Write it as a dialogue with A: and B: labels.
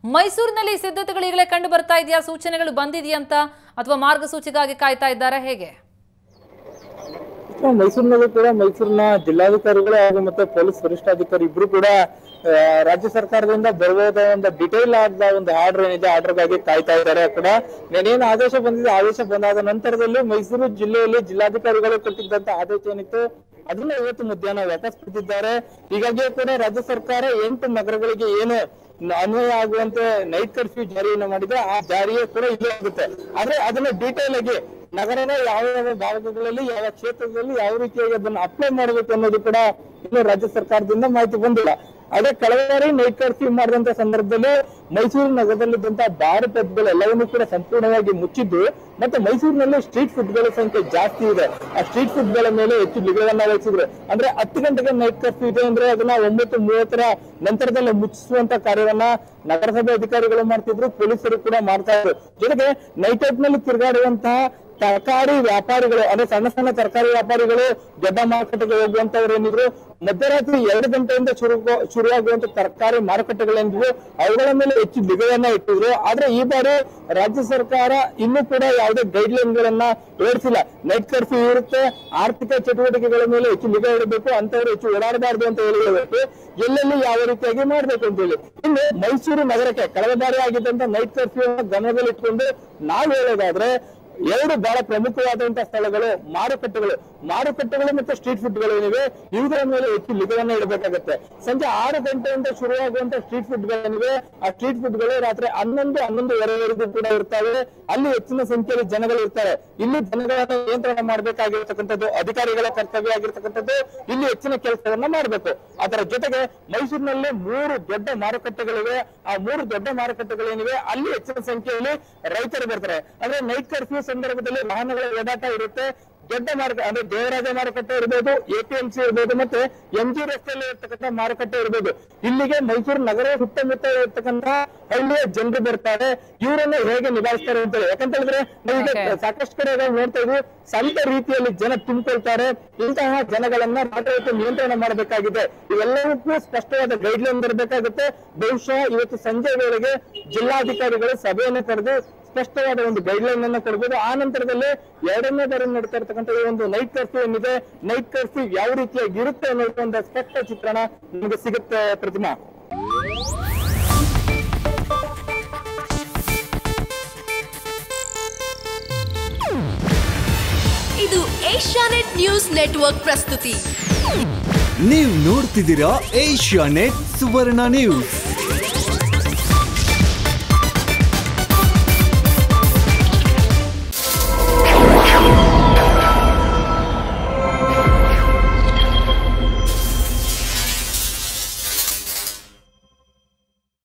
A: ಮೈಸೂರಿನಲ್ಲಿ ಸಿದ್ಧತೆಗಳು ಈಗಲೇ ಕಂಡು ಬರ್ತಾ ಇದೆಯಾ ಸೂಚನೆಗಳು ಬಂದಿದೆಯಂತ ಅಥವಾ ಮಾರ್ಗಸೂಚಿಗಾಗಿ ಕಾಯ್ತಾ ಇದ್ದಾರಾ ಹೇಗೆ
B: ಮೈಸೂರಿನಲ್ಲೂ ಕೂಡ ಮೈಸೂರಿನ ಜಿಲ್ಲಾಧಿಕಾರಿಗಳು ಹಾಗೂ ಮತ್ತೆ ಪೊಲೀಸ್ ವರಿಷ್ಠಾಧಿಕಾರಿ ಇಬ್ರು ಕೂಡ ಆ, ರಾಜ್ಯ ಸರ್ಕಾರದಿಂದ ಬರಬಹುದ ಒಂದು ಡಿಟೇಲ್ ಆದ ಒಂದು ಆರ್ಡರ್ ಏನಿದೆ ಆರ್ಡರ್ಗಾಗಿ ಕಾಯ್ತಾ ಇದ್ದಾರೆ ಕೂಡ ಏನೇನು ಆದೇಶ ಬಂದಿದೆ ಆದೇಶ ಬಂದಾದ ನಂತರದಲ್ಲಿ ಮೈಸೂರು ಜಿಲ್ಲೆಯಲ್ಲಿ ಜಿಲ್ಲಾಧಿಕಾರಿಗಳು ಕೊಟ್ಟಿದ್ದಂತ ಆದೇಶ ಏನಿತ್ತು ಅದನ್ನ ಇವತ್ತು ಮಧ್ಯಾಹ್ನ ವಾಪಸ್ ಪಡೆದಿದ್ದಾರೆ ಹೀಗಾಗಿ ಕೂಡ ರಾಜ್ಯ ಸರ್ಕಾರ ಎಂಟು ನಗರಗಳಿಗೆ ಏನು ನ- ಅನ್ವಯ ಆಗುವಂತೆ ನೈಟ್ ಕರ್ಫ್ಯೂ ಜಾರಿಯನ್ನು ಮಾಡಿದೆ ಆ ಜಾರಿಯೇ ಕೂಡ ಇಲ್ಲೇ ಆಗುತ್ತೆ ಆದ್ರೆ ಅದನ್ನ ಡೀಟೇಲ್ ಆಗಿ ನಗರದ ಯಾವ ಯಾವ ಭಾಗಗಳಲ್ಲಿ ಯಾವ ಕ್ಷೇತ್ರದಲ್ಲಿ ಯಾವ ರೀತಿಯಾಗಿ ಅದನ್ನ ಅಪ್ಲೈ ಮಾಡಬೇಕು ಅನ್ನೋದು ಕೂಡ ಇನ್ನು ರಾಜ್ಯ ಸರ್ಕಾರದಿಂದ ಮಾಹಿತಿ ಬಂದಿಲ್ಲ ಅದೇ ಕಳೆದ ಬಾರಿ ನೈಟ್ ಕರ್ಫ್ಯೂ ಮಾಡಿದಂತ ಸಂದರ್ಭದಲ್ಲಿ ಮೈಸೂರು ನಗರದಲ್ಲಿದ್ದಂತ ಬಾರ್ ಪಬ್ಗಳು ಎಲ್ಲವನ್ನೂ ಕೂಡ ಸಂಪೂರ್ಣವಾಗಿ ಮುಚ್ಚಿದ್ದು ಮತ್ತೆ ಮೈಸೂರಿನಲ್ಲಿ ಸ್ಟ್ರೀಟ್ ಫುಡ್ಗಳ ಸಂಖ್ಯೆ ಜಾಸ್ತಿ ಇದೆ ಆ ಸ್ಟ್ರೀಟ್ ಫುಡ್ಗಳ ಮೇಲೆ ಹೆಚ್ಚು ನಿಗಾವನ್ನ ವಹಿಸಿದ್ರು ಅಂದ್ರೆ ಹತ್ತು ಗಂಟೆಗೆ ನೈಟ್ ಕರ್ಫ್ಯೂ ಇದೆ ಅಂದ್ರೆ ಅದನ್ನ ಒಂಬತ್ತು ಮೂವತ್ತರ ನಂತರದಲ್ಲಿ ಮುಚ್ಚಿಸುವಂತ ಕಾರ್ಯವನ್ನ ನಗರಸಭೆ ಅಧಿಕಾರಿಗಳು ಮಾಡ್ತಿದ್ರು ಪೊಲೀಸರು ಕೂಡ ಮಾಡ್ತಾ ಇದ್ರು ಜೊತೆಗೆ ನೈಟ್ ಔಟ್ ನಲ್ಲಿ ತಿರುಗಾಡುವಂತಹ ತರಕಾರಿ ವ್ಯಾಪಾರಿಗಳು ಅಂದ್ರೆ ಸಣ್ಣ ಸಣ್ಣ ತರಕಾರಿ ವ್ಯಾಪಾರಿಗಳು ದೊಡ್ಡ ಮಾರುಕಟ್ಟೆಗೆ ಹೋಗುವಂತವ್ರು ಏನಿದ್ರು ಮಧ್ಯರಾತ್ರಿ ಎರಡು ಗಂಟೆಯಿಂದ ಶುರು ಶುರುವಾಗುವಂತ ತರಕಾರಿ ಮಾರುಕಟ್ಟೆಗಳೇನಿದ್ವು ಅವುಗಳ ಮೇಲೆ ಹೆಚ್ಚು ನಿಗಾವನ್ನ ಇಟ್ಟಿದ್ರು ಆದ್ರೆ ಈ ಬಾರಿ ರಾಜ್ಯ ಸರ್ಕಾರ ಇನ್ನೂ ಕೂಡ ಯಾವುದೇ ಗೈಡ್ ಲೈನ್ ಗಳನ್ನ ಹೊರಡಿಸಿಲ್ಲ ನೈಟ್ ಕರ್ಫ್ಯೂ ಇರುತ್ತೆ ಆರ್ಥಿಕ ಚಟುವಟಿಕೆಗಳ ಮೇಲೆ ಹೆಚ್ಚು ನಿಗಾ ಇಡಬೇಕು ಅಂತವ್ರು ಹೆಚ್ಚು ಓಡಾಡಬಾರ್ದು ಅಂತ ಹೇಳಿರಬೇಕು ಎಲ್ಲೆಲ್ಲಿ ಯಾವ ರೀತಿಯಾಗಿ ಮಾಡ್ಬೇಕು ಅಂತ ಹೇಳಿ ಇನ್ನು ಮೈಸೂರು ನಗರಕ್ಕೆ ಕಳೆದ ಬಾರಿ ಆಗಿದ್ದಂತ ನೈಟ್ ಕರ್ಫ್ಯೂ ಗಮನದಲ್ಲಿಟ್ಕೊಂಡು ನಾವು ಹೇಳೋದಾದ್ರೆ ಎರಡು ಬಹಳ ಪ್ರಮುಖವಾದಂತಹ ಸ್ಥಳಗಳು ಮಾರುಕಟ್ಟೆಗಳು ಮಾರುಕಟ್ಟೆಗಳು ಮತ್ತು ಸ್ಟ್ರೀಟ್ ಫುಡ್ಗಳು ಏನಿವೆ ಇವುಗಳ ಮೇಲೆ ಹೆಚ್ಚು ನಿಗಾವನ್ನ ಇಡಬೇಕಾಗುತ್ತೆ ಸಂಜೆ ಆರು ಗಂಟೆಯಿಂದ ಶುರುವಾಗುವಂತ ಸ್ಟ್ರೀಟ್ ಫುಡ್ಗಳೇನಿವೆ ಆ ಸ್ಟ್ರೀಟ್ ಫುಡ್ಗಳು ರಾತ್ರಿ ಹನ್ನೊಂದು ಹನ್ನೊಂದುವರೆವರೆಗೂ ಕೂಡ ಇರ್ತವೆ ಅಲ್ಲಿ ಹೆಚ್ಚಿನ ಸಂಖ್ಯೆಯಲ್ಲಿ ಜನಗಳು ಇರ್ತಾರೆ ಇಲ್ಲಿ ಜನಗಳನ್ನ ನಿಯಂತ್ರಣ ಮಾಡಬೇಕಾಗಿರ್ತಕ್ಕಂಥದ್ದು ಅಧಿಕಾರಿಗಳ ಕರ್ತವ್ಯ ಆಗಿರ್ತಕ್ಕಂಥದ್ದು ಇಲ್ಲಿ ಹೆಚ್ಚಿನ ಕೆಲಸವನ್ನ ಮಾಡಬೇಕು ಅದರ ಜೊತೆಗೆ ಮೈಸೂರಿನಲ್ಲಿ ಮೂರು ದೊಡ್ಡ ಮಾರುಕಟ್ಟೆಗಳಿವೆ ಆ ಮೂರು ದೊಡ್ಡ ಮಾರುಕಟ್ಟೆಗಳೇನಿವೆ ಅಲ್ಲಿ ಹೆಚ್ಚಿನ ಸಂಖ್ಯೆಯಲ್ಲಿ ರೈತರು ಬರ್ತಾರೆ ಅಂದ್ರೆ ನೈಟ್ ಕರ್ಫ್ಯೂ ಸಂದರ್ಭದಲ್ಲಿ ವಾಹನಗಳ ಓಡಾಟ ಇರುತ್ತೆ ದೊಡ್ಡ ಮಾರುಕಟ್ಟೆ ಅಂದ್ರೆ ದೇವರಾಜ ಮಾರುಕಟ್ಟೆ ಇರ್ಬೋದು ಎಪಿಎಂಸಿ ಇರ್ಬೋದು ಮತ್ತೆ ಎಂ ಜಿ ರಸ್ತೆಯಲ್ಲಿ ಇರ್ತಕ್ಕಂಥ ಮಾರುಕಟ್ಟೆ ಇರ್ಬೋದು ಇಲ್ಲಿಗೆ ಮೈಸೂರು ನಗರ ಸುತ್ತಮುತ್ತ ಇರ್ತಕ್ಕಂಥ ಹಳ್ಳಿಯ ಜನರು ಬರ್ತಾರೆ ಇವರನ್ನು ಹೇಗೆ ನಿಭಾಯಿಸ್ತಾರೆ ಅಂತ ಹೇಳಿ ಯಾಕಂತ ಹೇಳಿದ್ರೆ ನಾವೀಗ
A: Okay.
B: ಸಾಕಷ್ಟು ಕಡೆ ನಾವು ನೋಡ್ತಾ ಇದ್ವಿ ಸಂತ ರೀತಿಯಲ್ಲಿ ಜನ ತುಂಬಿಕೊಳ್ತಾರೆ ಇಂತಹ ಜನಗಳನ್ನ ರಾತ್ರಿ ಹೊತ್ತು ನಿಯಂತ್ರಣ ಮಾಡಬೇಕಾಗಿದೆ ಇವೆಲ್ಲವಕ್ಕೂ ಸ್ಪಷ್ಟವಾದ ಗೈಡ್ ಲೈನ್ ಬರಬೇಕಾಗುತ್ತೆ ಬಹುಶಃ ಇವತ್ತು ಸಂಜೆ ವೇಳೆಗೆ ಜಿಲ್ಲಾಧಿಕಾರಿಗಳು ಸಭೆಯನ್ನು ಕರೆದು ಸ್ಪಷ್ಟವಾದ ಒಂದು ಗೈಡ್ ಲೈನ್ ಅನ್ನ ಕೊಡಬಹುದು ಆ ನಂತರದಲ್ಲಿ ಎರಡನೇ ಬಾರಿ ನಡೀತಾ ಇರ್ತಕ್ಕಂಥ ಈ ಒಂದು ನೈಟ್ ಕರ್ಫ್ಯೂ ಏನಿದೆ ನೈಟ್ ಕರ್ಫ್ಯೂ ಯಾವ ರೀತಿಯಾಗಿ ಇರುತ್ತೆ ಅನ್ನೋದು ಒಂದು ಸ್ಪಷ್ಟ ಚಿತ್ರಣ ನಮಗೆ ಸಿಗುತ್ತೆ ಪ್ರತಿಮಾ
C: ಇದು ಏಷ್ಯಾನೆಟ್ ನ್ಯೂಸ್ ನೆಟ್ವರ್ಕ್ ಪ್ರಸ್ತುತಿ
D: ನೀವು ನೋಡ್ತಿದ್ದೀರಾ ಏಷ್ಯಾ ನೆಟ್ ಸುವರ್ಣ ನ್ಯೂಸ್